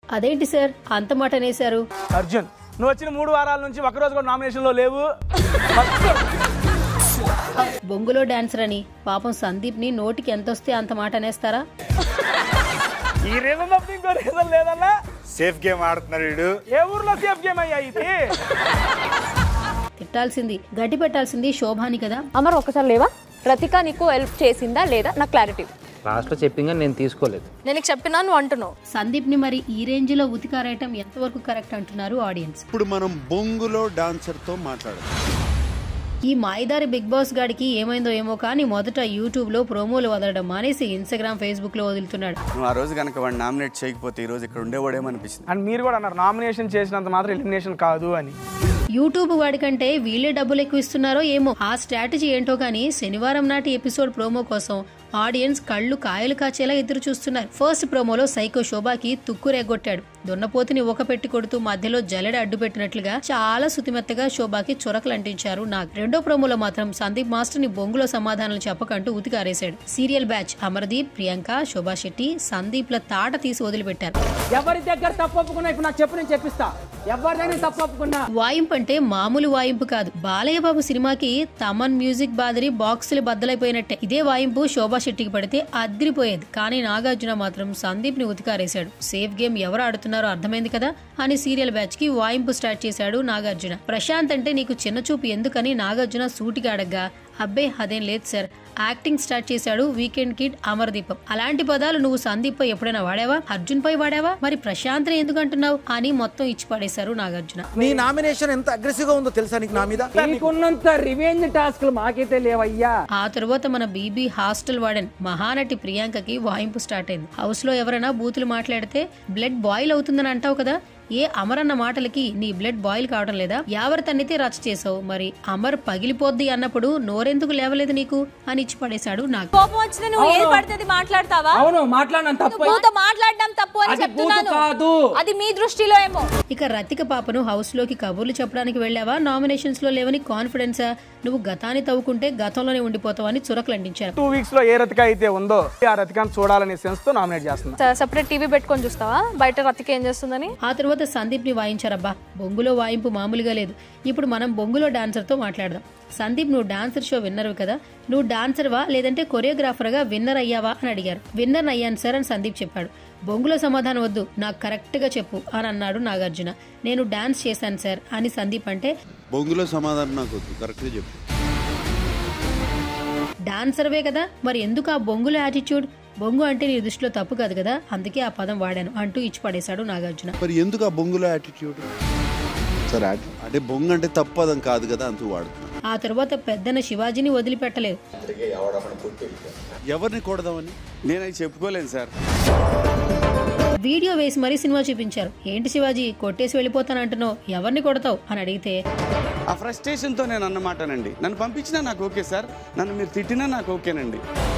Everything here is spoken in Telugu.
అదేంటి సార్ అంత మాట అనేశారు అర్జున్ నువ్వు వచ్చిన మూడు వారాల నుంచి ఒకరోజు కూడా నామినేషన్లో లేవు బొంగులో డాన్సర్ అని పాపం సందీప్ ని నోటికి ఎంత వస్తే అంత మాట అనేస్తారా ఈ రీజన్ తప్ప ఇంకో రీజన్ లేదన్నా సేఫ్ గేమ్ ఆడుతున్నాడు వీడు ఏ ఊర్లో సేఫ్ గేమ్ అయ్యా ఇది తిట్టాల్సింది గడ్డి పెట్టాల్సింది శోభాని కదా అమర్ ఒకసారి లేవా రతిక నీకు హెల్ప్ చేసిందా లేదా నాకు క్లారిటీ లాస్ట్లో చెప్పింగా నేను తీసుకోలేదు నేను నీకు చెప్పినా నువ్వు అంటున్నావు సందీప్ ని మరి ఈ రేంజ్ లో ఉతికారేయటం ఎంతవరకు కరెక్ట్ అంటున్నారు ఆడియన్స్ ఇప్పుడు మనం బొంగులో డాన్సర్తో మాట్లాడదాం ఈ మాయిదారి బిగ్ బాస్ గాడికి ఏమైందో ఏమో కానీ మొదట యూట్యూబ్ లో ప్రోమోలు వదలడం మానేసి ఇన్స్టాగ్రామ్ ఫేస్బుక్ లో వదులుతున్నాడు నువ్వు ఆ రోజు కనుక వాడిని నామినేట్ చేయకపోతే ఈ రోజు ఇక్కడ ఉండేవాడేమో అనిపిస్తుంది అండ్ మీరు కూడా అన్నారు నామినేషన్ చేసినంత మాత్రం ఎలిమినేషన్ కాదు అని యూట్యూబ్ వాడికంటే వీళ్ళే డబ్బులు ఎక్కువ ఇస్తున్నారో ఏమో ఆ స్ట్రాటజీ ఏంటో కానీ శనివారం నాటి ఎపిసోడ్ ప్రోమో కోసం ఆడియన్స్ కళ్ళు కాయలు కాచేలా ఎదురు చూస్తున్నారు ఫస్ట్ ప్రోమోలో సైకో శోభాకి తుక్కు రేగొట్టాడు దున్నపోతుని ఒక పెట్టి కొడుతూ మధ్యలో జల్లెడ అడ్డు పెట్టినట్లుగా చాలా సుతిమెత్తగా శోభాకి చొరకలు అంటించారు నాకు రెండో ప్రోమోలో మాత్రం సందీప్ మాస్టర్ ని బొంగులో సమాధానాలు చెప్పకంటూ ఉతికారేశాడు సీరియల్ బ్యాచ్ అమర్దీప్ ప్రియాంక శోభా శెట్టి సందీప్ ల తాట తీసి వదిలిపెట్టారు ఎవరి దగ్గర తప్పు ఒప్పుకున్నా ఇప్పుడు నాకు చెప్పు నేను చెప్పిస్తా ఎవరిదైనా తప్పు ఒప్పుకున్నా వాయింపు అంటే మామూలు వాయింపు కాదు బాలయ్య బాబు సినిమాకి తమన్ మ్యూజిక్ బాదిరి బాక్సులు బద్దలైపోయినట్టే ఇదే వాయింపు శోభా శెట్టికి పడితే అదిరిపోయేది కానీ నాగార్జున మాత్రం సందీప్ ని ఉతికారేశాడు సేఫ్ గేమ్ ఎవరు ఆడుతున్నారో అర్థమైంది కదా అని సీరియల్ బ్యాచ్ కి వాయింపు స్టార్ట్ చేశాడు నాగార్జున ప్రశాంత్ అంటే నీకు చిన్న చూపు ఎందుకని నాగార్జున సూటిగా అడగ్గా అబ్బే అదేం లేదు సార్ యాక్టింగ్ స్టార్ట్ చేశాడు వీకెండ్ కిడ్ అమర్దీపం అలాంటి పదాలు నువ్వు సందీప్ పై ఎప్పుడైనా వాడావా అర్జున్ పై వాడావా మరి ప్రశాంత్ ఎందుకు అంటున్నావు అని మొత్తం ఇచ్చి పడేశారు నాగార్జున నీ నామినేషన్ ఎంత అగ్రెసివ్ గా ఉందో తెలుసా నీకు నా మీద నీకున్నంత రివెంజ్ టాస్క్లు మాకైతే లేవయ్యా ఆ తరువాత మన బీబీ హాస్టల్ వార్డెన్ మహానటి ప్రియాంకకి వాయింపు స్టార్ట్ అయింది హౌస్ లో ఎవరైనా బూతులు మాట్లాడితే బ్లడ్ బాయిల్ అవుతుందని అంటావు కదా ఏ అమర్ అన్న మాటలకి నీ బ్లడ్ బాయిల్ కావడం లేదా ఎవరు తన్నితే రచ్చ చేసావు మరి అమర్ పగిలిపోద్ది అన్నప్పుడు నోరెందుకు లేవలేదు నీకు అని ఇచ్చి పడేశాడు నాకు కోపం వచ్చిన నువ్వు ఏది పడితే అది మాట్లాడతావా అవును మాట్లాడిన తప్పు బూత మాట్లాడడం తప్పు అని అది బూతు చెప్తున్నాను కాదు. అది మీ దృష్టిలో ఏమో ఇక రతిక పాపను హౌస్ లోకి కబుర్లు చెప్పడానికి వెళ్ళావా నామినేషన్స్ లో లేవని కాన్ఫిడెన్సా నువ్వు గతాన్ని తవ్వుకుంటే గతంలోనే ఉండిపోతావని చురకలంటించారు టూ వీక్స్ లో ఏ రతిక అయితే ఉందో ఆ రతికాన్ని చూడాలనే సెన్స్ తో నామినేట్ చేస్తున్నా సెపరేట్ టీవీ పెట్టుకొని చూస్తావా బయట రతిక ఏం చేస్తుందని ఆ తర్వాత సందీప్ ని వాయించారబ్బా బొంగులో వాయింపు మామూలుగా లేదు ఇప్పుడు మనం బొంగులో డాన్సర్ తో మాట్లాడదాం సందీప్ నువ్వు డాన్సర్ షో విన్నర్ కదా నువ్వు డాన్సర్వా లేదంటే కొరియోగ్రాఫర్ గా విన్నర్ అయ్యావా అని అడిగారు విన్నర్ అయ్యాను సార్ అని సందీప్ చెప్పాడు బొంగులో సమాధానం వద్దు నాకు కరెక్ట్ గా చెప్పు అని అన్నాడు నాగార్జున నేను డాన్స్ చేశాను సార్ అని సందీప్ అంటే బొంగులో సమాధానం నాకు వద్దు కరెక్ట్గా చెప్పు డాన్సర్వే కదా మరి ఎందుకు ఆ బొంగులో యాటిట్యూడ్ బొంగు అంటే నీ దృష్టిలో తప్పు కాదు కదా అందుకే ఆ పదం వాడాను అంటూ ఇచ్చి పడేశాడు నాగార్జున మరి ఎందుకు ఆ బొంగులో యాటిట్యూడ్ సరే atti- అంటే బొంగు అంటే తప్పదం కాదు కదా అందుకు వాడుతున్నా ఆ తర్వాత పెద్దన శివాజీని వదిలిపెట్టలేదు ఎవరిని కొడదామని నేను అది చెప్పుకోలేను సార్ వీడియో వేసి మరీ సినిమా చూపించారు ఏంటి శివాజీ కొట్టేసి వెళ్ళిపోతానంటున్నావు ఎవరిని కొడతావు అని అడిగితే ఆ ఫ్రస్ట్రేషన్తో నేను అన్నమాటనండి నన్ను పంపించినా నాకు ఓకే సార్ నన్ను మీరు తిట్టినా నాకు ఓకేనండి